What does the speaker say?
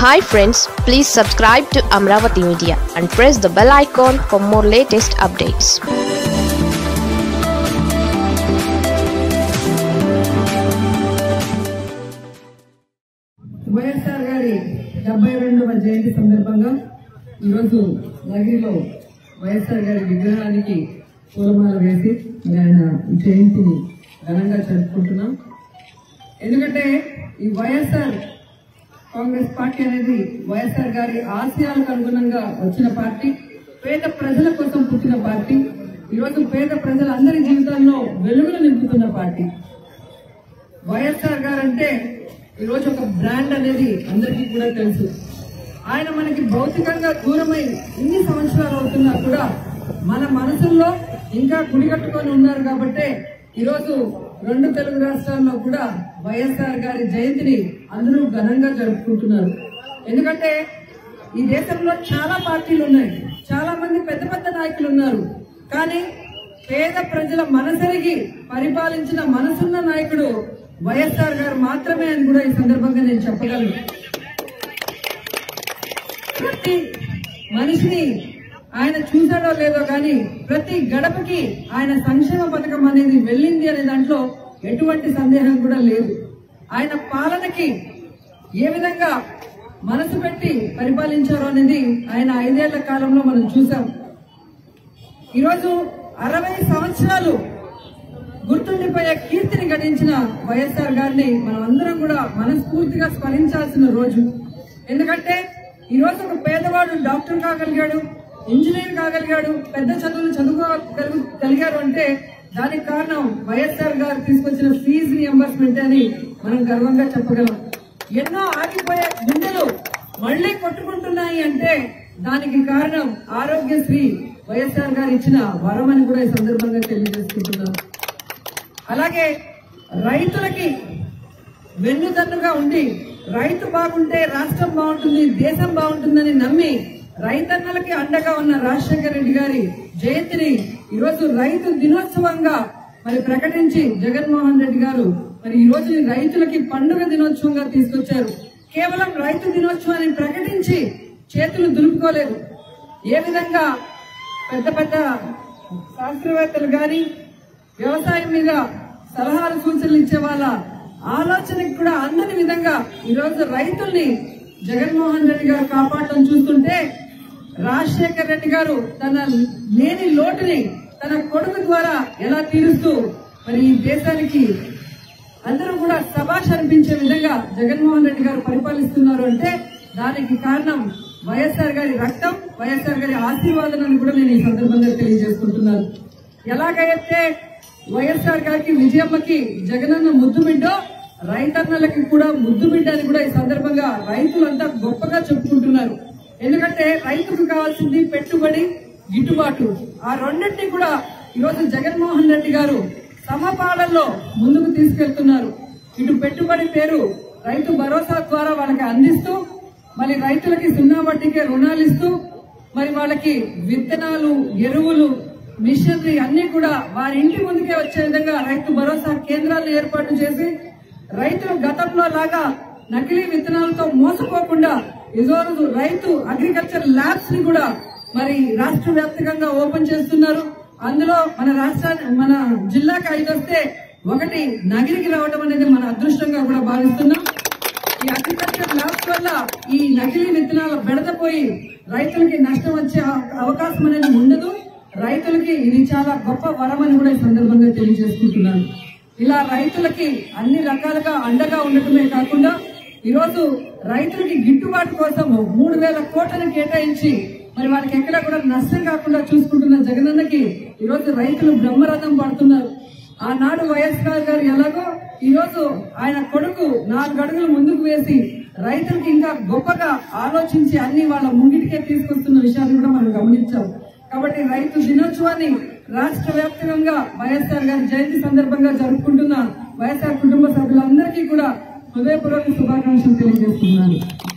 hi friends please subscribe to Amaravati media and press the bell icon for more latest updates YSR గారి డెబ్బై రెండవ జయంతి సందర్భంగా ఈరోజు నగిరిలో వైఎస్ఆర్ గారి విగ్రహానికి పూలమాల వేసి మరి ఆయన జయంతిని ఘనంగా జరుపుకుంటున్నాం ఎందుకంటే ఈ వైఎస్ఆర్ కాంగ్రెస్ పార్టీ అనేది వైఎస్ఆర్ గారి ఆశయాలకు అనుగుణంగా వచ్చిన పార్టీ పేద ప్రజల కోసం పుట్టిన పార్టీ ఈరోజు పేద ప్రజలందరి జీవితాల్లో వెలుగులు నింపుతున్న పార్టీ వైఎస్ఆర్ గారు అంటే ఈరోజు ఒక బ్రాండ్ అనేది అందరికీ కూడా తెలుసు ఆయన మనకి భౌతికంగా దూరమై ఇన్ని సంవత్సరాలు అవుతున్నా కూడా మన మనసుల్లో ఇంకా గుడి కట్టుకొని ఉన్నారు కాబట్టే ఈరోజు రెండు తెలుగు రాష్ట్రాల్లో కూడా వైఎస్ఆర్ గారి జయంతిని అందరూ ఘనంగా జరుపుకుంటున్నారు ఎందుకంటే ఈ దేశంలో చాలా పార్టీలు ఉన్నాయి చాలా మంది పెద్ద పెద్ద నాయకులు ఉన్నారు కానీ పేద ప్రజల మనసరిగి పరిపాలించిన మనసున్న నాయకుడు వైఎస్ఆర్ గారు మాత్రమే అని కూడా ఈ సందర్భంగా నేను చెప్పగలను ప్రతి మనిషిని ఆయన చూసాడో లేదో కానీ ప్రతి గడపకి ఆయన సంక్షేమ పథకం అనేది వెళ్ళింది అనే దాంట్లో ఎటువంటి సందేహం కూడా లేదు ఆయన పాలనకి ఏ విధంగా మనసు పెట్టి పరిపాలించారో అనేది ఆయన ఐదేళ్ల కాలంలో మనం చూసాం ఈరోజు అరవై సంవత్సరాలు గుర్తుండిపోయే కీర్తిని గడించిన వైఎస్ఆర్ గారిని మనం అందరం కూడా మనస్ఫూర్తిగా స్మరించాల్సిన రోజు ఎందుకంటే ఈ రోజు ఒక పేదవాడు డాక్టర్ కాగలిగాడు ఇంజనీర్ కాగలిగాడు పెద్ద చదువులు చదువుకోగలిగారు అంటే దానికి కారణం వైఎస్ఆర్ గారు తీసుకొచ్చిన ఫీజు రియంబర్స్మెంట్ అని మనం గర్వంగా చెప్పగలం ఎన్నో ఆగిపోయే గుండెలు మళ్లీ కొట్టుకుంటున్నాయి అంటే దానికి కారణం ఆరోగ్యశ్రీ వైఎస్ఆర్ గారు ఇచ్చిన వరం అని కూడా ఈ సందర్భంగా తెలియజేసుకుంటున్నాం అలాగే రైతులకి వెన్నుదన్నుగా ఉండి రైతు బాగుంటే రాష్ట్రం బాగుంటుంది దేశం బాగుంటుందని నమ్మి రైతన్నలకి అండగా ఉన్న రాజశేఖర రెడ్డి గారి జయంతిని ఈరోజు రైతు దినోత్సవంగా మరి ప్రకటించి జగన్మోహన్ రెడ్డి గారు మరి ఈ రోజు రైతులకి పండుగ దినోత్సవంగా తీసుకొచ్చారు కేవలం రైతు దినోత్సవాన్ని ప్రకటించి చేతులు దులుపుకోలేదు ఏ విధంగా పెద్ద పెద్ద శాస్త్రవేత్తలు గాని వ్యవసాయం మీద సలహాలు సూచనలు ఇచ్చే వాళ్ళ ఆలోచనకి కూడా అందని విధంగా ఈరోజు రైతుల్ని జగన్మోహన్ రెడ్డి గారు కాపాడటం చూస్తుంటే రాజశేఖర్ రెడ్డి గారు తన లేని లోటుని తన కొడుకు ద్వారా ఎలా తీరుస్తూ మరి ఈ దేశానికి అందరూ కూడా సభాష్ అనిపించే విధంగా జగన్మోహన్ రెడ్డి గారు పరిపాలిస్తున్నారు అంటే దానికి కారణం వైఎస్ఆర్ గారి రక్తం వైఎస్ఆర్ గారి ఆశీర్వాదాలను కూడా నేను ఈ సందర్భంగా తెలియజేసుకుంటున్నాను ఎలాగైతే వైఎస్ఆర్ గారికి విజయమ్మకి జగనన్న ముద్దు బిడ్డో రైతన్నలకి కూడా ముద్దు బిడ్డ అని కూడా ఈ సందర్భంగా రైతులంతా గొప్పగా చెప్పుకుంటున్నారు ఎందుకంటే రైతుకు కావాల్సింది పెట్టుబడి గిట్టుబాటు ఆ రెండింటినీ కూడా ఈరోజు జగన్మోహన్ రెడ్డి గారు సమపాలనలో ముందుకు తీసుకెళ్తున్నారు ఇటు పెట్టుబడి పేరు రైతు భరోసా ద్వారా వాళ్ళకి అందిస్తూ మరి రైతులకి సున్నా వడ్డీకే రుణాలు ఇస్తూ మరి వాళ్ళకి విత్తనాలు ఎరువులు మిషనరీ అన్ని కూడా వారి ఇంటి ముందుకే వచ్చే విధంగా రైతు భరోసా కేంద్రాలను ఏర్పాటు చేసి రైతులు గతంలో లాగా నకిలీ విత్తనాలతో మోసపోకుండా ఈరోజు రైతు అగ్రికల్చర్ ల్యాబ్స్ ని కూడా మరి రాష్ట్ర వ్యాప్తంగా ఓపెన్ చేస్తున్నారు అందులో మన రాష్ట్రాన్ని మన జిల్లాకి ఐదు వస్తే ఒకటి నగిరికి రావడం అనేది మన అదృష్టంగా కూడా భావిస్తున్నాం ఈ అగ్రికల్చర్ ల్యాబ్స్ వల్ల ఈ నకిలీ విత్తనాల బెడతపోయి రైతులకి నష్టం వచ్చే అవకాశం అనేది ఉండదు రైతులకి ఇది చాలా గొప్ప వరం అని కూడా ఈ సందర్భంగా తెలియజేసుకుంటున్నాను ఇలా రైతులకి అన్ని రకాలుగా అండగా ఉండటమే కాకుండా ఈరోజు రైతులకి గిట్టుబాటు కోసం మూడు వేల కోట్లను కేటాయించి మరి వాళ్ళకి ఎక్కడ కూడా నష్టం కాకుండా చూసుకుంటున్న జగనన్నకి ఈరోజు రైతులు బ్రహ్మరథం పడుతున్నారు ఆనాడు వైఎస్ఆర్ గారు ఎలాగో ఈరోజు ఆయన కొడుకు నాలుగు అడుగులు ముందుకు వేసి రైతులకి ఇంకా గొప్పగా ఆలోచించి అన్ని వాళ్ళ ముంగిటికే తీసుకొస్తున్న విషయాన్ని కూడా మనం గమనించాం కాబట్టి రైతు దినోత్సవాన్ని రాష్ట్ర వ్యాప్తంగా వైఎస్ఆర్ గారి జయంతి సందర్భంగా జరుపుకుంటున్న వైఎస్ఆర్ కుటుంబ సభ్యులందరికీ కూడా హృదయపూర్వక శుభాకాంక్షలు తెలియజేస్తున్నాను